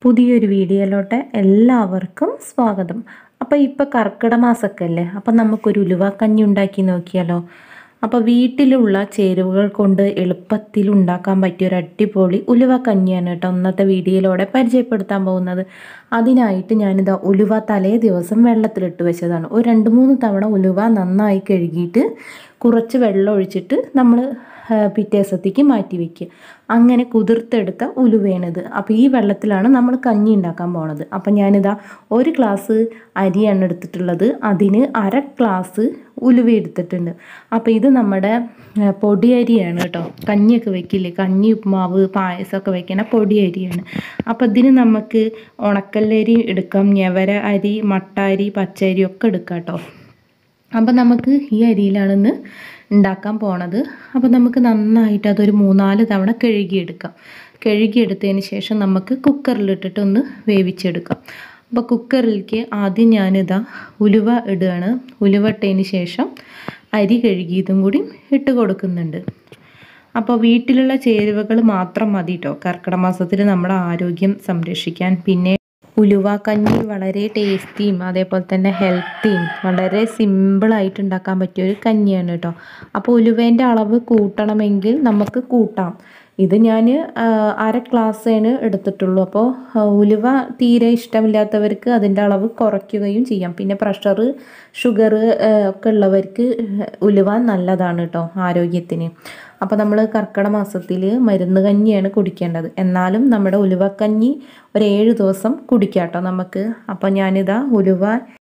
പുതിയൊരു വീഡിയോയിലോട്ട് എല്ലാവർക്കും സ്വാഗതം അപ്പോൾ ഇപ്പോൾ കർക്കിടക മാസമൊക്കെ അല്ലേ അപ്പം നമുക്കൊരു ഉലുവാക്കഞ്ഞി ഉണ്ടാക്കി നോക്കിയാലോ അപ്പോൾ വീട്ടിലുള്ള ചേരുവകൾ കൊണ്ട് എളുപ്പത്തിൽ ഉണ്ടാക്കാൻ പറ്റിയ ഒരു അടിപൊളി ഉലുവക്കഞ്ഞിയാണ് കേട്ടോ ഇന്നത്തെ വീഡിയോയിലൂടെ പരിചയപ്പെടുത്താൻ പോകുന്നത് അതിനായിട്ട് ഞാനിതാ ഉലുവ തലേ ദിവസം വെള്ളത്തിലിട്ട് വെച്ചതാണ് ഒരു രണ്ട് മൂന്ന് തവണ ഉലുവ നന്നായി കഴുകിയിട്ട് കുറച്ച് വെള്ളം ഒഴിച്ചിട്ട് നമ്മൾ പിറ്റേ ദിവസത്തേക്ക് മാറ്റി വയ്ക്കുക അങ്ങനെ കുതിർത്തെടുത്ത ഉലുവയാണിത് അപ്പോൾ ഈ വെള്ളത്തിലാണ് നമ്മൾ കഞ്ഞി ഉണ്ടാക്കാൻ പോണത് അപ്പം ഞാനിതാ ഒരു ഗ്ലാസ് അരിയാണ് എടുത്തിട്ടുള്ളത് അതിന് അര ഗ്ലാസ് ഉലുവ എടുത്തിട്ടുണ്ട് അപ്പോൾ ഇത് നമ്മുടെ പൊടി അരിയാണ് കേട്ടോ കഞ്ഞിയൊക്കെ വെക്കില്ലേ കഞ്ഞി ഉപ്മാവ് പായസമൊക്കെ വെക്കണ പൊടി അരിയാണ് അപ്പോൾ ഇതിന് നമുക്ക് ഉണക്കല്ലരി എടുക്കാം ഞവര അരി മട്ട അരി പച്ചരി ഒക്കെ എടുക്കാം കേട്ടോ അപ്പം നമുക്ക് ഈ അരിയിലാണിന്ന് ഉണ്ടാക്കാൻ പോണത് അപ്പോൾ നമുക്ക് നന്നായിട്ട് അതൊരു മൂന്നാല് തവണ കഴുകിയെടുക്കാം കഴുകിയെടുത്തതിന് ശേഷം നമുക്ക് കുക്കറിലിട്ടിട്ട് ഒന്ന് വേവിച്ചെടുക്കാം അപ്പോൾ കുക്കറിലേക്ക് ആദ്യം ഞാനിതാ ഉലുവ ഇടുകയാണ് ഉലുവ ഇട്ടതിന് ശേഷം അരി കഴുകിയതും കൂടി ഇട്ട് കൊടുക്കുന്നുണ്ട് അപ്പോൾ വീട്ടിലുള്ള ചേരുവകൾ മാത്രം മതി കേട്ടോ കർക്കിടക മാസത്തിൽ നമ്മുടെ ആരോഗ്യം സംരക്ഷിക്കാൻ പിന്നെ ഉലുവ കഞ്ഞി വളരെ ടേസ്റ്റിയും അതേപോലെ തന്നെ ഹെൽത്തിയും വളരെ സിമ്പിളായിട്ട് ഉണ്ടാക്കാൻ പറ്റിയ ഒരു കഞ്ഞിയാണ് കേട്ടോ അപ്പോൾ ഉലുവേൻ്റെ അളവ് കൂട്ടണമെങ്കിൽ നമുക്ക് കൂട്ടാം ഇത് ഞാൻ അര ഗ്ലാസ്സാണ് എടുത്തിട്ടുള്ളൂ അപ്പോൾ ഉലുവ തീരെ ഇഷ്ടമില്ലാത്തവർക്ക് അതിൻ്റെ അളവ് കുറയ്ക്കുകയും ചെയ്യാം പിന്നെ പ്രഷർ ഷുഗർ ഒക്കെ ഉള്ളവർക്ക് ഉലുവ നല്ലതാണ് കേട്ടോ ആരോഗ്യത്തിന് അപ്പോൾ നമ്മൾ കർക്കിടക മാസത്തിൽ മരുന്ന് കഞ്ഞിയാണ് കുടിക്കേണ്ടത് എന്നാലും നമ്മുടെ ഉലുവക്കഞ്ഞി ഒരു ഏഴ് ദിവസം കുടിക്കാം കേട്ടോ നമുക്ക് അപ്പോൾ ഞാനിതാ ഉലുവ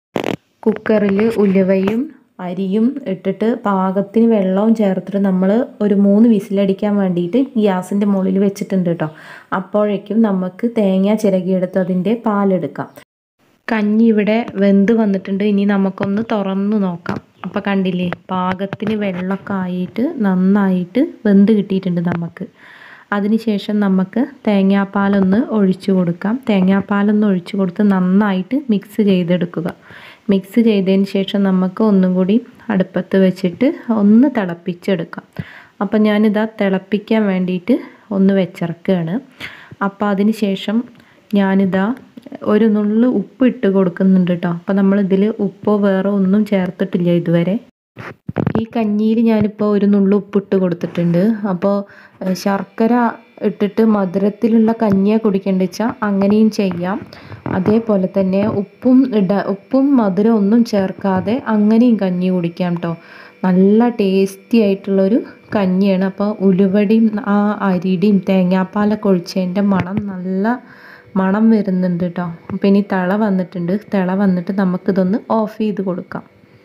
കുക്കറിൽ ഉലുവയും അരിയും ഇട്ടിട്ട് പാകത്തിന് വെള്ളവും ചേർത്തിട്ട് നമ്മൾ ഒരു മൂന്ന് വിസിലടിക്കാൻ വേണ്ടിയിട്ട് ഗ്യാസിൻ്റെ മുകളിൽ വെച്ചിട്ടുണ്ട് കേട്ടോ അപ്പോഴേക്കും നമുക്ക് തേങ്ങ ചിരകിയെടുത്ത് അതിൻ്റെ പാലെടുക്കാം കഞ്ഞി ഇവിടെ വെന്ത് വന്നിട്ടുണ്ട് ഇനി നമുക്കൊന്ന് തുറന്നു നോക്കാം അപ്പോൾ കണ്ടില്ലേ പാകത്തിന് വെള്ളമൊക്കെ ആയിട്ട് നന്നായിട്ട് വെന്ത് കിട്ടിയിട്ടുണ്ട് നമുക്ക് അതിനുശേഷം നമുക്ക് തേങ്ങാപ്പാലൊന്ന് ഒഴിച്ചു കൊടുക്കാം തേങ്ങാപ്പാലൊന്ന് ഒഴിച്ചു കൊടുത്ത് നന്നായിട്ട് മിക്സ് ചെയ്തെടുക്കുക മിക്സ് ചെയ്തതിന് ശേഷം നമുക്ക് ഒന്നും കൂടി അടുപ്പത്ത് വെച്ചിട്ട് ഒന്ന് തിളപ്പിച്ചെടുക്കാം അപ്പം ഞാനിതാ തിളപ്പിക്കാൻ വേണ്ടിയിട്ട് ഒന്ന് വെച്ചിറക്കുകയാണ് അപ്പോൾ അതിന് ശേഷം ഞാനിതാ ഒരു നുള്ളു ഉപ്പ് ഇട്ട് കൊടുക്കുന്നുണ്ട് കേട്ടോ അപ്പോൾ നമ്മൾ ഇതിൽ ഉപ്പോ വേറെ ഒന്നും ചേർത്തിട്ടില്ല ഇതുവരെ ഈ കഞ്ഞിയിൽ ഞാനിപ്പോൾ ഒരു നുള്ളു ഉപ്പിട്ട് കൊടുത്തിട്ടുണ്ട് അപ്പോൾ ശർക്കര ഇട്ടിട്ട് മധുരത്തിലുള്ള കഞ്ഞിയെ കുടിക്കേണ്ട വെച്ചാൽ അങ്ങനെയും ചെയ്യാം അതേപോലെ തന്നെ ഉപ്പും ഇട ഉപ്പും മധുരം ഒന്നും ചേർക്കാതെ അങ്ങനെയും കഞ്ഞി കുടിക്കാം കേട്ടോ നല്ല ടേസ്റ്റി ആയിട്ടുള്ളൊരു കഞ്ഞിയാണ് അപ്പോൾ ഉലുവടിയും ആ അരിയുടെയും തേങ്ങാപ്പാലൊക്കെ ഒഴിച്ചതിൻ്റെ മണം നല്ല മണം വരുന്നുണ്ട് കേട്ടോ അപ്പോൾ ഇനി തിള വന്നിട്ടുണ്ട് തിള വന്നിട്ട് നമുക്കിതൊന്ന് ഓഫ് ചെയ്ത് കൊടുക്കാം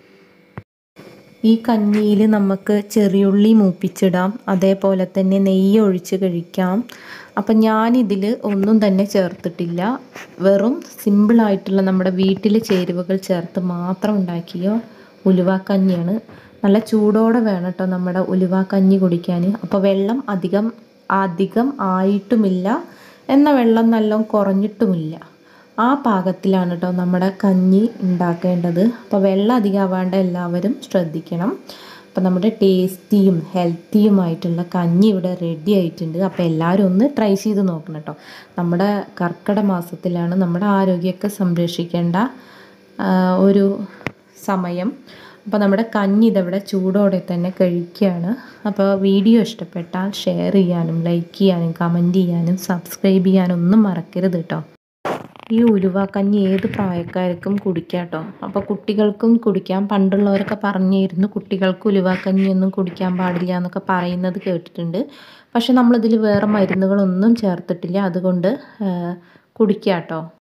ഈ കഞ്ഞിയിൽ നമുക്ക് ചെറിയുള്ളി മൂപ്പിച്ചിടാം അതേപോലെ തന്നെ നെയ്യ് ഒഴിച്ച് കഴിക്കാം അപ്പം ഞാനിതിൽ ഒന്നും തന്നെ ചേർത്തിട്ടില്ല വെറും സിമ്പിളായിട്ടുള്ള നമ്മുടെ വീട്ടിലെ ചേരുവകൾ ചേർത്ത് മാത്രം ഉണ്ടാക്കിയ ഉലുവാക്കഞ്ഞിയാണ് നല്ല ചൂടോടെ വേണം കേട്ടോ നമ്മുടെ ഉലുവാക്കഞ്ഞി കുടിക്കാൻ അപ്പോൾ വെള്ളം അധികം അധികം ആയിട്ടുമില്ല എന്ന വെള്ളം നല്ല കുറഞ്ഞിട്ടുമില്ല ആ പാകത്തിലാണ് കേട്ടോ നമ്മുടെ കഞ്ഞി ഉണ്ടാക്കേണ്ടത് അപ്പോൾ വെള്ളം അധികം ആവാണ്ട് എല്ലാവരും ശ്രദ്ധിക്കണം അപ്പോൾ നമ്മുടെ ടേസ്റ്റിയും ഹെൽത്തിയുമായിട്ടുള്ള കഞ്ഞി ഇവിടെ റെഡി ആയിട്ടുണ്ട് അപ്പോൾ എല്ലാവരും ഒന്ന് ട്രൈ ചെയ്ത് നോക്കണം കേട്ടോ നമ്മുടെ കർക്കിടക മാസത്തിലാണ് നമ്മുടെ ആരോഗ്യമൊക്കെ സംരക്ഷിക്കേണ്ട ഒരു സമയം അപ്പോൾ നമ്മുടെ കഞ്ഞി ഇതവിടെ ചൂടോടെ തന്നെ കഴിക്കുകയാണ് അപ്പോൾ വീഡിയോ ഇഷ്ടപ്പെട്ടാൽ ഷെയർ ചെയ്യാനും ലൈക്ക് ചെയ്യാനും കമൻറ്റ് ചെയ്യാനും സബ്സ്ക്രൈബ് ചെയ്യാനും ഒന്നും മറക്കരുത് കേട്ടോ ഈ ഉലുവാക്കഞ്ഞി ഏത് പ്രായക്കാർക്കും കുടിക്കാം കേട്ടോ അപ്പോൾ കുട്ടികൾക്കും കുടിക്കാം പണ്ടുള്ളവരൊക്കെ പറഞ്ഞിരുന്നു കുട്ടികൾക്ക് ഉലുവാക്കഞ്ഞിയൊന്നും കുടിക്കാൻ പാടില്ല എന്നൊക്കെ പറയുന്നത് കേട്ടിട്ടുണ്ട് പക്ഷെ നമ്മളിതിൽ വേറെ മരുന്നുകളൊന്നും ചേർത്തിട്ടില്ല അതുകൊണ്ട് കുടിക്കാം കേട്ടോ